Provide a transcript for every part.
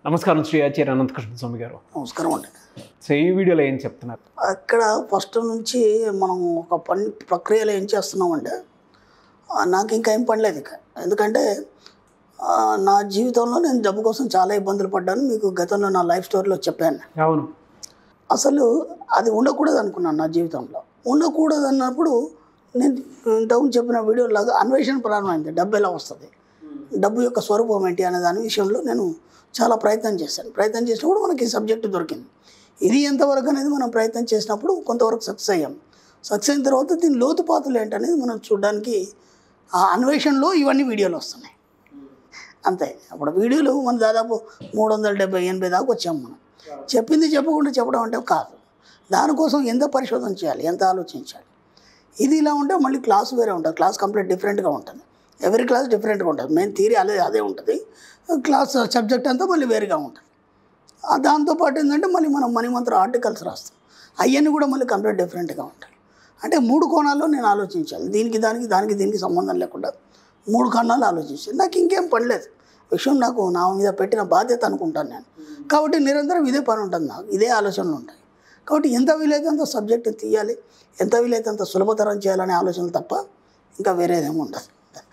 నమస్కారం శ్రీ ఆచార్య అనంతకృష్ణ స్వామి గారు నమస్కారం అండి సో ఈ వీడియోలో ఏం చెప్తున్నారు అక్కడ ఫస్ట్ నుంచి మనం ఒక పని ప్రక్రియలో ఏం చేస్తున్నామంటే ఆ, నాకు ఇంకా ఏం పని లేదు ఇక ఎందుకంటే ఆ, నా జీవితంలో నేను డబ్బు కోసం చాలా ఇబ్బందులు పడ్డాను మీకు గతంలో నా లైఫ్ స్టోరీలో చెప్పాను అవును అసలు అది ఉండకూడదు అనుకున్నాను నా జీవితంలో ఉండకూడదు అన్నప్పుడు నేను ఇంతకుముందు చెప్పిన వీడియోలాగా అన్వేషణ ప్రారంభమైంది డబ్బు ఎలా వస్తుంది డబ్బు యొక్క స్వరూపం ఏంటి అనే దాని విషయంలో నేను చాలా ప్రయత్నం చేశాను ప్రయత్నం చేసినప్పుడు మనకి ఈ సబ్జెక్టు దొరికింది ఇది ఎంతవరకు అనేది మనం ప్రయత్నం చేసినప్పుడు కొంతవరకు సక్సెస్ అయ్యాం సక్సెస్ అయిన తర్వాత దీని లోతుపాతులు ఏంటనేది మనం చూడడానికి ఆ అన్వేషణలో ఇవన్నీ వీడియోలు వస్తున్నాయి అంతే అప్పుడు వీడియోలు మన దాదాపు మూడు వందల డెబ్బై ఎనభై దాకా వచ్చాం మనం చెప్పింది చెప్పకుండా చెప్పడం అంటే కాదు దానికోసం ఎంత పరిశోధన చేయాలి ఎంత ఆలోచించాలి ఇది ఇలా ఉంటే మళ్ళీ క్లాస్ వేరే ఉంటుంది క్లాస్ కంప్లీట్ డిఫరెంట్గా ఉంటుంది ఎవరి క్లాస్ డిఫరెంట్గా ఉంటుంది మెయిన్ థీరీ అదే అదే ఉంటుంది క్లాస్ సబ్జెక్ట్ అంతా మళ్ళీ వేరుగా ఉంటుంది ఆ దాంతోపాటు ఏంటంటే మళ్ళీ మనం మణిమంత్ర ఆర్టికల్స్ రాస్తాం అవన్నీ కూడా మళ్ళీ కంప్లీట్ డిఫరెంట్గా ఉంటాయి అంటే మూడు కోణాల్లో నేను ఆలోచించాలి దీనికి దానికి దానికి దీనికి సంబంధం లేకుండా మూడు కోణాలు ఆలోచించాను నాకు ఇంకేం పని లేదు విషయం నాకు నా మీద పెట్టిన బాధ్యత అనుకుంటాను నేను కాబట్టి నిరంతరం ఇదే పని ఉంటుంది నాకు ఇదే ఆలోచనలు ఉంటాయి కాబట్టి ఎంత వీలైతే అంత సబ్జెక్ట్ తీయాలి ఎంత వీలైతే అంత సులభతరం చేయాలనే ఆలోచనలు తప్ప ఇంకా వేరేదేమి ఉండదు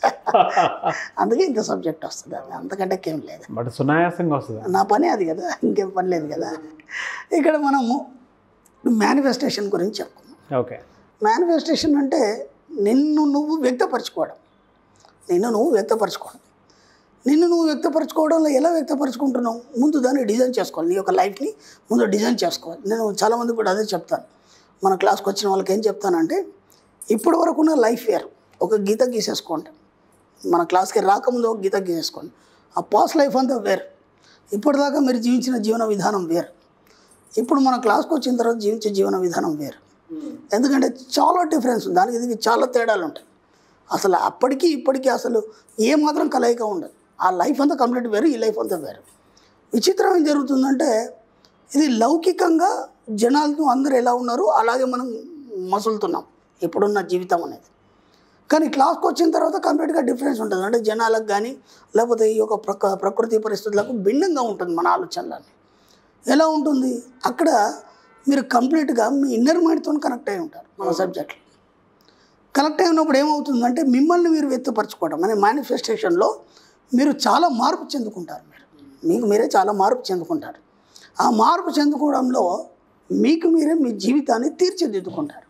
అందుకే ఇంకా సబ్జెక్ట్ వస్తుంది అది అంతకంటే ఏం లేదు బట్ సునాయాసంగా వస్తుంది నా పని అది కదా ఇంకేం పని లేదు కదా ఇక్కడ మనము మేనిఫెస్టేషన్ గురించి చెప్పుకుందాం ఓకే మేనిఫెస్టేషన్ అంటే నిన్ను నువ్వు వ్యక్తపరచుకోవడం నిన్ను నువ్వు వ్యక్తపరచుకోవడం నిన్ను నువ్వు వ్యక్తపరచుకోవడంలో ఎలా వ్యక్తపరచుకుంటున్నావు ముందు దాన్ని డిజైన్ చేసుకోవాలి నీ యొక్క లైఫ్ని ముందు డిజైన్ చేసుకోవాలి నేను చాలామంది కూడా అదే చెప్తాను మన క్లాస్కి వచ్చిన వాళ్ళకి ఏం చెప్తానంటే ఇప్పటి వరకు ఉన్న లైఫ్ వేర్ ఒక గీత గీసేసుకోండి మన క్లాస్కి రాకముందు ఒక గీత గీసేసుకోండి ఆ పాస్ట్ లైఫ్ అంతా వేరు ఇప్పటిదాకా మీరు జీవించిన జీవన విధానం వేరు ఇప్పుడు మన క్లాస్కి వచ్చిన తర్వాత జీవించే జీవన విధానం వేరు ఎందుకంటే చాలా డిఫరెన్స్ ఉంది దానికి దీనికి చాలా తేడాలు ఉంటాయి అసలు అప్పటికి ఇప్పటికీ అసలు ఏ మాత్రం కలయిక ఉండదు ఆ లైఫ్ అంతా కంప్లీట్ వేరు ఈ లైఫ్ అంతా వేరు విచిత్రం ఏం జరుగుతుందంటే ఇది లౌకికంగా జనాలతో అందరూ ఎలా ఉన్నారు అలాగే మనం మసులుతున్నాం ఇప్పుడున్న జీవితం అనేది కానీ క్లాస్కి వచ్చిన తర్వాత కంప్లీట్గా డిఫరెన్స్ ఉంటుంది అంటే జనాలకు కానీ లేకపోతే ఈ యొక్క ప్రక ప్రకృతి పరిస్థితులకు భిన్నంగా ఉంటుంది మన ఆలోచనలని ఎలా ఉంటుంది అక్కడ మీరు కంప్లీట్గా మీ ఇన్నర్ మైండ్తో కనెక్ట్ అయి ఉంటారు మన సబ్జెక్ట్లో కనెక్ట్ అయినప్పుడు ఏమవుతుందంటే మిమ్మల్ని మీరు వ్యక్తపరచుకోవడం అనే మేనిఫెస్టేషన్లో మీరు చాలా మార్పు చెందుకుంటారు మీరు మీకు మీరే చాలా మార్పు చెందుకుంటారు ఆ మార్పు చెందుకోవడంలో మీకు మీరే మీ జీవితాన్ని తీర్చిదిద్దుకుంటారు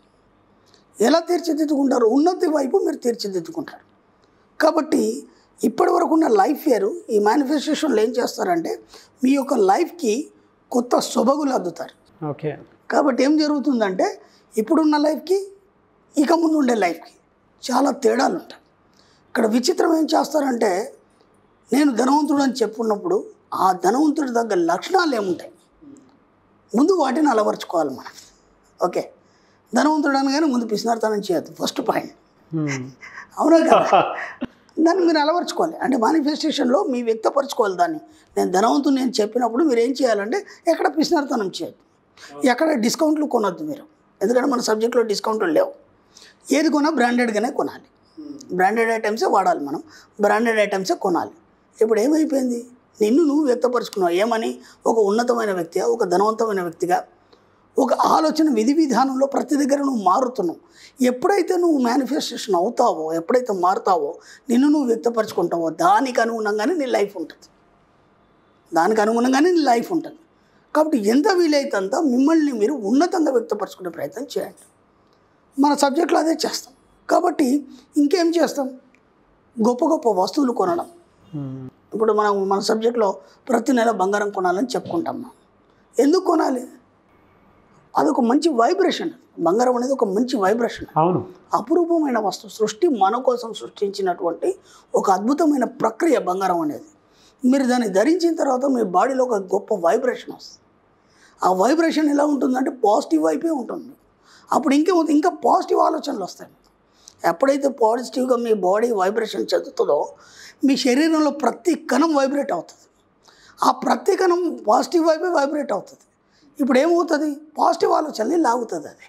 ఎలా తీర్చిదిద్దుకుంటారు ఉన్నతి వైపు మీరు తీర్చిదిద్దుకుంటారు కాబట్టి ఇప్పటి వరకు ఉన్న లైఫ్ వేరు ఈ మేనిఫెస్టేషన్లో ఏం చేస్తారంటే మీ యొక్క లైఫ్కి కొత్త సొబగులు అద్దుతారు ఓకే కాబట్టి ఏం జరుగుతుందంటే ఇప్పుడున్న లైఫ్కి ఇక ముందు ఉండే లైఫ్కి చాలా తేడాలు ఉంటాయి ఇక్కడ విచిత్రం ఏం చేస్తారంటే నేను ధనవంతుడు అని చెప్పుకున్నప్పుడు ఆ ధనవంతుడి తగ్గ లక్షణాలు ఏముంటాయి ముందు వాటిని అలవర్చుకోవాలి మనం ఓకే ధనవంతుడు అనగానే ముందు పిసినార్తనం చేయొద్దు ఫస్ట్ పాయింట్ అవునా కదా దాన్ని మీరు అలవర్చుకోవాలి అంటే మేనిఫెస్టేషన్లో మీ వ్యక్తపరచుకోవాలి దాన్ని నేను ధనవంతుని నేను చెప్పినప్పుడు మీరు ఏం చేయాలంటే ఎక్కడ పిసినార్తనం చేయొద్దు ఎక్కడ డిస్కౌంట్లు కొనొద్దు మీరు ఎందుకంటే మన సబ్జెక్ట్లో డిస్కౌంట్లు లేవు ఏది కొన్నా బ్రాండెడ్గానే కొనాలి బ్రాండెడ్ ఐటమ్సే వాడాలి మనం బ్రాండెడ్ ఐటమ్సే కొనాలి ఇప్పుడు ఏమైపోయింది నిన్ను నువ్వు వ్యక్తపరుచుకున్నావు ఏమని ఒక ఉన్నతమైన వ్యక్తిగా ఒక ధనవంతమైన వ్యక్తిగా ఒక ఆలోచన విధి విధానంలో ప్రతి దగ్గర నువ్వు మారుతున్నావు ఎప్పుడైతే నువ్వు మేనిఫెస్టేషన్ అవుతావో ఎప్పుడైతే మారుతావో నిన్ను నువ్వు వ్యక్తపరచుకుంటావో దానికి అనుగుణంగానే నీ లైఫ్ ఉంటుంది దానికి అనుగుణంగానే నీ లైఫ్ ఉంటుంది కాబట్టి ఎంత వీలైతే అంత మిమ్మల్ని మీరు ఉన్నతంగా వ్యక్తపరచుకునే ప్రయత్నం చేయండి మన సబ్జెక్ట్లో అదే చేస్తాం కాబట్టి ఇంకేం చేస్తాం గొప్ప గొప్ప వస్తువులు కొనడం ఇప్పుడు మనం మన సబ్జెక్ట్లో ప్రతి నెల బంగారం కొనాలని చెప్పుకుంటాం మనం ఎందుకు కొనాలి అదొక మంచి వైబ్రేషన్ బంగారం అనేది ఒక మంచి వైబ్రేషన్ అవును అపురూపమైన వస్తువు సృష్టి మన కోసం సృష్టించినటువంటి ఒక అద్భుతమైన ప్రక్రియ బంగారం అనేది మీరు దాన్ని ధరించిన తర్వాత మీ బాడీలో ఒక గొప్ప వైబ్రేషన్ వస్తుంది ఆ వైబ్రేషన్ ఎలా ఉంటుందంటే పాజిటివ్ వైపే ఉంటుంది అప్పుడు ఇంకే ఇంకా పాజిటివ్ ఆలోచనలు వస్తాయి ఎప్పుడైతే పాజిటివ్గా మీ బాడీ వైబ్రేషన్ చెందుతుందో మీ శరీరంలో ప్రతి కణం వైబ్రేట్ అవుతుంది ఆ ప్రతి కణం పాజిటివ్ వైపే వైబ్రేట్ అవుతుంది ఇప్పుడు ఏమవుతుంది పాజిటివ్ ఆలోచనని లాగుతుంది అది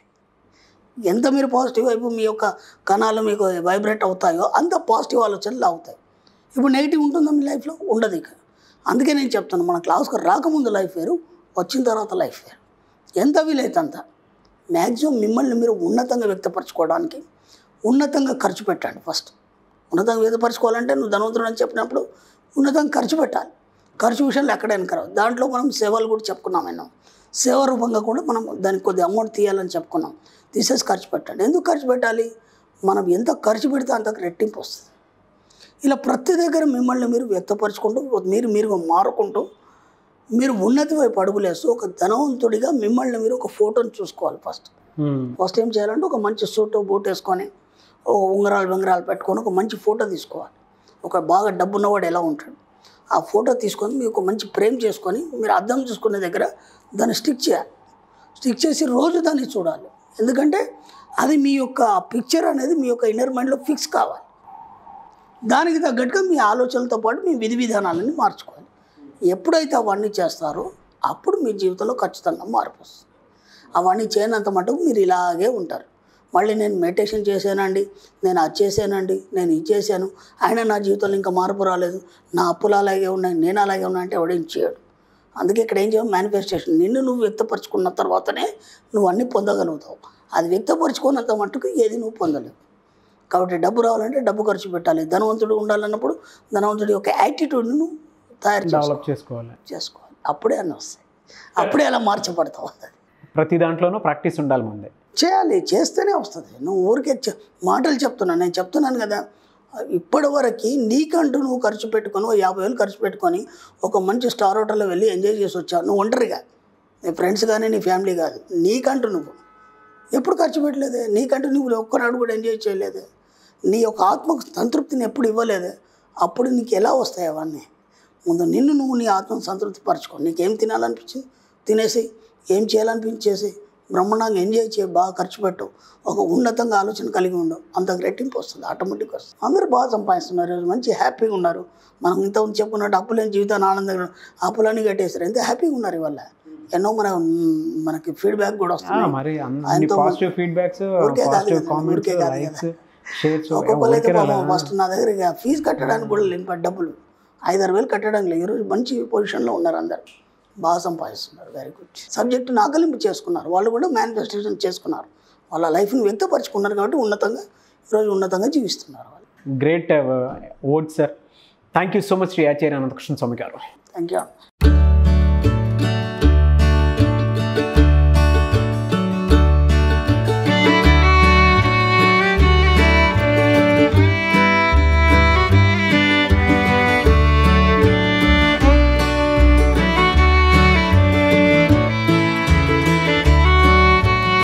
ఎంత మీరు పాజిటివ్ వైపు మీ యొక్క కణాలు మీకు వైబ్రేట్ అవుతాయో అంత పాజిటివ్ ఆలోచనలు లాగుతాయి ఇప్పుడు నెగిటివ్ ఉంటుందా మీ లైఫ్లో ఉండదు ఇక అందుకే నేను చెప్తాను మన క్లాస్కి రాకముందు లైఫ్ వేరు వచ్చిన తర్వాత లైఫ్ వేరు ఎంత వీలైతే అంత మ్యాక్సిమం మిమ్మల్ని మీరు ఉన్నతంగా వ్యక్తపరచుకోవడానికి ఉన్నతంగా ఖర్చు పెట్టండి ఫస్ట్ ఉన్నతంగా వ్యక్తపరచుకోవాలంటే నువ్వు ధనవంతుడు అని చెప్పినప్పుడు ఉన్నతంగా ఖర్చు పెట్టాలి ఖర్చు విషయంలో ఎక్కడైనా కరావు దాంట్లో మనం సేవలు కూడా చెప్పుకున్నాం మేము సేవ రూపంగా కూడా మనం దానికి కొద్ది అమౌంట్ తీయాలని చెప్పుకున్నాం తీసేసి ఖర్చు పెట్టండి ఎందుకు ఖర్చు పెట్టాలి మనం ఎంత ఖర్చు పెడితే అంత రెట్టింపు వస్తుంది ఇలా ప్రతి దగ్గర మిమ్మల్ని మీరు వ్యక్తపరచుకుంటూ మీరు మీరు మారుకుంటూ మీరు ఉన్నతి వైపు అడుగులేస్తూ ఒక ధనవంతుడిగా మిమ్మల్ని మీరు ఒక ఫోటోని చూసుకోవాలి ఫస్ట్ మ్మ్. ఫస్ట్ ఏం చేయాలంటే ఒక మంచి సూట్ బూట్ వేసుకొని ఒక ఉంగరాలు బెంగరాలు పెట్టుకొని ఒక మంచి ఫోటో తీసుకోవాలి ఒక బాగా డబ్బు ఉన్నవాడు ఎలా ఉంటాడు ఆ ఫోటో తీసుకొని మీరు ఒక మంచి ఫ్రేమ్ చేసుకొని మీరు అద్దం చూసుకునే దగ్గర దాన్ని స్టిక్ చేయాలి స్టిక్ చేసి రోజు దాన్ని చూడాలి ఎందుకంటే అది మీ యొక్క పిక్చర్ అనేది మీ యొక్క ఇన్నర్ మైండ్లో ఫిక్స్ కావాలి దానికి తగ్గట్టుగా మీ ఆలోచనలతో పాటు మీ విధి విధానాలని మార్చుకోవాలి ఎప్పుడైతే అవన్నీ చేస్తారో అప్పుడు మీ జీవితంలో ఖచ్చితంగా మార్పు వస్తుంది అవన్నీ చేయనంత మటుకు మీరు ఇలాగే ఉంటారు మళ్ళీ నేను మెడిటేషన్ చేశానండి నేను అది చేశానండి నేను ఇది చేశాను అయినా నా జీవితంలో ఇంకా మార్పు రాలేదు నా అప్పులు అలాగే ఉన్నాయి నేను అలాగే ఉన్నా అంటే ఎవడేం చేయడు అందుకే ఇక్కడ ఏం చేయాలి మేనిఫెస్టేషన్ నిన్ను నువ్వు వ్యక్తపరచుకున్న తర్వాతనే నువ్వు అన్నీ పొందగలుగుతావు అది వ్యక్తపరచుకున్నంత మట్టుకు ఏది నువ్వు పొందలేవు కాబట్టి డబ్బు రావాలంటే డబ్బు ఖర్చు పెట్టాలి ధనవంతుడు ఉండాలన్నప్పుడు ధనవంతుడి యొక్క యాటిట్యూడ్ని నువ్వు తయారు చేసుకో డెవలప్ చేసుకోవాలి చేసుకోవాలి అప్పుడే అన్నీ వస్తాయి అప్పుడే అలా మార్చబడతావు అది ప్రతి దాంట్లోనూ ప్రాక్టీస్ ఉండాలి ముందే చేయాలి చేస్తేనే వస్తుంది నువ్వు ఊరికే చె- మాటలు చెప్తున్నాను నేను చెప్తున్నాను కదా ఇప్పటి వరకు నీకంటూ నువ్వు ఖర్చు పెట్టుకొని ఓ యాభై వేలు ఖర్చు పెట్టుకొని ఒక మంచి స్టార్ హోటల్లో వెళ్ళి ఎంజాయ్ చేసి వచ్చావు నువ్వు ఒంటరిగా నీ ఫ్రెండ్స్ కానీ నీ ఫ్యామిలీ కాదు నీకంటూ నువ్వు ఎప్పుడు ఖర్చు పెట్టలేదే నీకంటూ నువ్వు ఒక్కనాడు కూడా ఎంజాయ్ చేయలేదే నీ యొక్క ఆత్మకు సంతృప్తిని ఎప్పుడు ఇవ్వలేదే అప్పుడు నీకు ఎలా వస్తాయి అవన్నీ ముందు నిన్ను నువ్వు నీ ఆత్మను సంతృప్తి పరచుకో నీకేం తినాలనిపించింది తినేసి ఏం చేయాలనిపించేసి బ్రహ్మాండంగా ఎంజాయ్ చేయి బాగా ఖర్చు పెట్టు ఒక ఉన్నతంగా ఆలోచన కలిగి ఉండు అంత రెట్టింపు వస్తుంది ఆటోమేటిక్ వస్తుంది అందరూ బాగా సంపాదిస్తున్నారు ఈరోజు మంచి హ్యాపీగా ఉన్నారు మనం ఇంతకుముందు చెప్పుకున్నట్టు అప్పులేని జీవితాన్ని ఆనందంగా అప్పులన్నీ కట్టేస్తారు ఎంత హ్యాపీగా ఉన్నారు ఇవాళ ఎన్నో మన మనకి ఫీడ్బ్యాక్ కూడా ఆ, వస్తుంది మరి అన్ని ఆయనతో పాజిటివ్ ఫీడ్బ్యాక్స్ ఊరికే కాదు పాజిటివ్ కదా, కామెంట్స్ ఊరికే కాదు లైక్స్ షేర్స్ ఒక్కొక్కరైతే పాపం ఫస్ట్ నా దగ్గర ఇక ఫీజు కట్టడానికి కూడా లేని ప- డబ్బులు ఐదారు వేలు కట్టడానికి లేదు ఈరోజు మంచి పొజిషన్లో ఉన్నారు అందరు బాగా సంపాదిస్తున్నారు వెరీ గుడ్ సబ్జెక్టుని ఆకలింపు చేసుకున్నారు వాళ్ళు కూడా మేనిఫెస్టేషన్ చేసుకున్నారు వాళ్ళ లైఫ్ని వ్యక్తపరుచుకున్నారు కాబట్టి ఉన్నతంగా ఈరోజు ఉన్నతంగా జీవిస్తున్నారు వాళ్ళు great word sir thank you so much Shri Acharya Anantakrishna Swami garu thank you